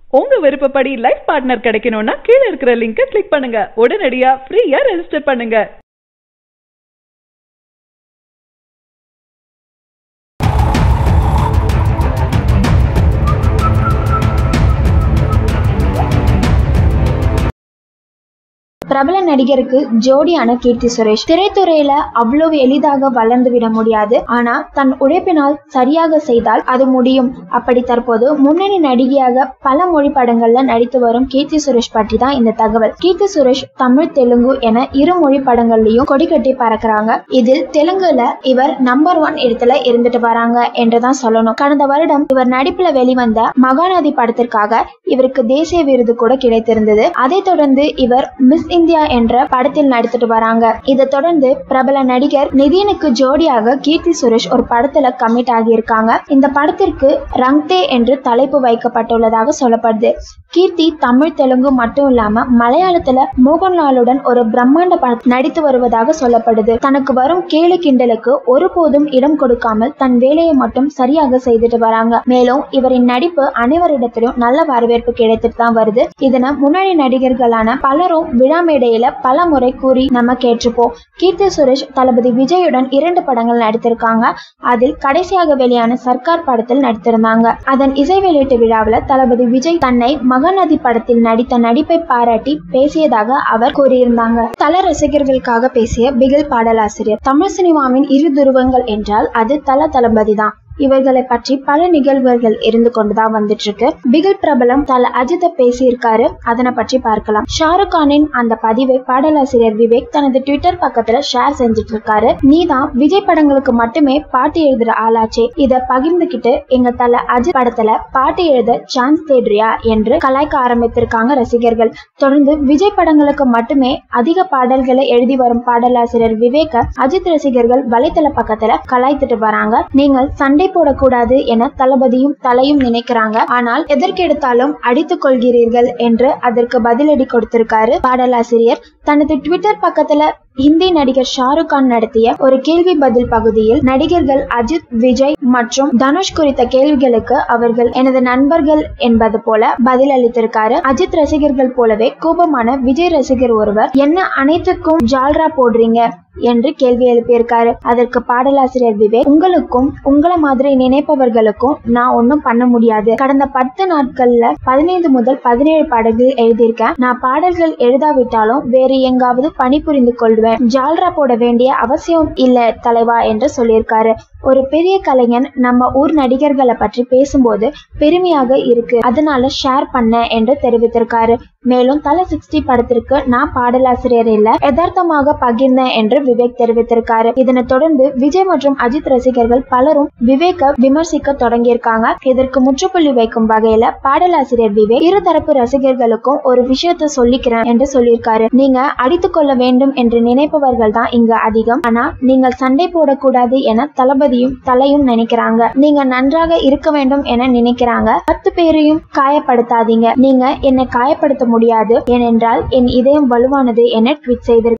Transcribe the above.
உங்க விருப்பப்படி life partner கிடைக்கணும்னா கீழ இருக்கிற லிங்கை கிளிக் பண்ணுங்க உடனடியா ஃப்ரீயா ரெஜிஸ்டர் பண்ணுங்க பிரபல நடிகருக்கு ஜோடியான கீர்த்தி சுரேஷ் திரைத்துறையில அவ்வளவு எளிதாக வளர்ந்து விட முடியாது ஆனா தன் உழைப்பினால் சரியாக செய்தால் அது முடியும் அப்படி தற்போது முன்னணி நடிகையாக பல மொழி படங்கள்ல நடித்து வரும் கீர்த்தி சுரேஷ் பற்றி தான் இந்த தகவல் கீர்த்தி சுரேஷ் தமிழ் தெலுங்கு என இரு மொழி படங்கள்லயும் கொடி கட்டி பறக்குறாங்க இதில் தெலுங்குல இவர் நம்பர் ஒன் இடத்துல இருந்துட்டு வராங்க என்றுதான் சொல்லணும் கடந்த வருடம் இவர் நடிப்புல வெளிவந்த மகாநதி படத்திற்காக இவருக்கு தேசிய விருது கூட கிடைத்திருந்தது அதைத் தொடர்ந்து இவர் மிஸ் இந்தியா என்ற படத்தில் நடித்துட்டு வராங்க இதை தொடர்ந்து பிரபல நடிகர் நிதினுக்கு ஜோடியாக கீர்த்தி சுரேஷ் ஒரு படத்துல கமிட் ஆகியிருக்காங்க இந்த படத்திற்கு ரங்தே என்று தலைப்பு வைக்கப்பட்டுள்ளதாக சொல்லப்படுது கீர்த்தி தமிழ் தெலுங்கு மட்டும் இல்லாம மலையாளத்துல மோகன்லாலுடன் ஒரு பிரம்மாண்ட படம் நடித்து வருவதாக சொல்லப்படுது தனக்கு வரும் கேலி கிண்டலுக்கு ஒருபோதும் இடம் கொடுக்காமல் தன் வேலையை மட்டும் சரியாக செய்துட்டு வராங்க மேலும் இவரின் நடிப்பு அனைவரிடத்திலும் நல்ல வரவேற்பு கிடைத்துட்டு தான் வருது இதனை முன்னணி நடிகர்களான பலரும் விழா மேடையில பல முறை கூறி நம்ம கேட்டிருப்போம் கீர்த்தி சுரேஷ் தளபதி விஜயுடன் இரண்டு படங்கள் நடித்திருக்காங்க அதில் கடைசியாக வெளியான சர்க்கார் படத்தில் நடித்திருந்தாங்க அதன் இசை வெளியீட்டு விழாவில் தளபதி விஜய் தன்னை மகநதி படத்தில் நடித்த நடிப்பை பாராட்டி பேசியதாக அவர் கூறியிருந்தாங்க தல ரசிகர்களுக்காக பேசிய பிகில் பாடலாசிரியர் தமிழ் சினிமாவின் இரு துருவங்கள் என்றால் அது தல தளபதி தான் இவர்களை பற்றி பல நிகழ்வுகள் இருந்து கொண்டுதான் வந்துட்டு இருக்கு பிகில் பிரபலம் தல அஜித பேசியிருக்காரு அதனை பற்றி பார்க்கலாம் ஷாருக் கானின் அந்த பதிவை பாடலாசிரியர் விவேக் தனது ட்விட்டர் பக்கத்துல ஷேர் செஞ்சுட்டு இருக்காரு நீதான் விஜய் படங்களுக்கு மட்டுமே பாட்டு எழுதுற ஆளாச்சே இத பகிர்ந்துகிட்டு எங்க தல அஜித் படத்துல பாட்டு எழுத சான்ஸ் தேடுறியா என்று கலாய்க்க ஆரம்பித்திருக்காங்க ரசிகர்கள் தொடர்ந்து விஜய் படங்களுக்கு மட்டுமே அதிக பாடல்களை எழுதி வரும் பாடலாசிரியர் விவேக அஜித் ரசிகர்கள் வலைத்தள பக்கத்துல கலாய்த்துட்டு வராங்க நீங்கள் சண்டை போடக்கூடாது என தளபதியும் தலையும் நினைக்கிறாங்க ஆனால் எதற்கெடுத்தாலும் அடித்துக் கொள்கிறீர்கள் என்று அதற்கு பதிலடி கொடுத்திருக்காரு பாடலாசிரியர் தனது ட்விட்டர் பக்கத்துல ஹிந்தி நடிகர் ஷாருக் கான் நடத்திய ஒரு கேள்வி பதில் பகுதியில் நடிகர்கள் அஜித் விஜய் மற்றும் தனுஷ் குறித்த கேள்விகளுக்கு அவர்கள் எனது நண்பர்கள் என்பது போல பதில் அளித்திருக்காரு அஜித் ரசிகர்கள் போலவே கோபமான விஜய் ரசிகர் ஒருவர் என்ன அனைத்துக்கும் ஜால்ரா போடுறீங்க என்று கேள்வி எழுப்பியிருக்காரு அதற்கு பாடலாசிரியர் விவேக் உங்களுக்கும் உங்களை மாதிரி நினைப்பவர்களுக்கும் நான் ஒன்னும் பண்ண முடியாது கடந்த பத்து நாட்கள்ல பதினைந்து முதல் பதினேழு பாடல்கள் எழுதியிருக்கேன் நான் பாடல்கள் எழுதாவிட்டாலும் வேறு எங்காவது பணிபுரிந்து கொள்வேன் ஜால்ரா போட வேண்டிய அவசியம் இல்ல தலைவா என்று சொல்லியிருக்காரு ஒரு பெரிய கலைஞன் நம்ம ஊர் நடிகர்களை பற்றி பேசும்போது பெருமையாக இருக்கு அதனால ஷேர் பண்ண என்று தெரிவித்திருக்காரு மேலும் தல சிக்ஸ்டி படத்திற்கு நான் பாடலாசிரியர் இல்ல யதார்த்தமாக பகிர்ந்தேன் என்று விவேக் தெரிவித்திருக்காரு இதனை தொடர்ந்து விஜய் மற்றும் அஜித் ரசிகர்கள் பலரும் விவேக்க விமர்சிக்க தொடங்கியிருக்காங்க இதற்கு முற்றுப்புள்ளி வைக்கும் வகையில பாடலாசிரியர் விவேக் இருதரப்பு ரசிகர்களுக்கும் ஒரு விஷயத்த சொல்லிக்கிறேன் என்று சொல்லியிருக்காரு நீங்க அடித்துக் கொள்ள வேண்டும் என்று நினைப்பவர்கள் தான் இங்க அதிகம் ஆனா நீங்கள் சண்டை போடக்கூடாது என தளபதியும் தலையும் நினைக்கிறாங்க நீங்க நன்றாக இருக்க வேண்டும் என நினைக்கிறாங்க பத்து பேரையும் காயப்படுத்தாதீங்க நீங்க என்னை காயப்படுத்த முடியாது ஏனென்றால் என் இதயம் வலுவானது என ட்வீட் செய்திருக்காரு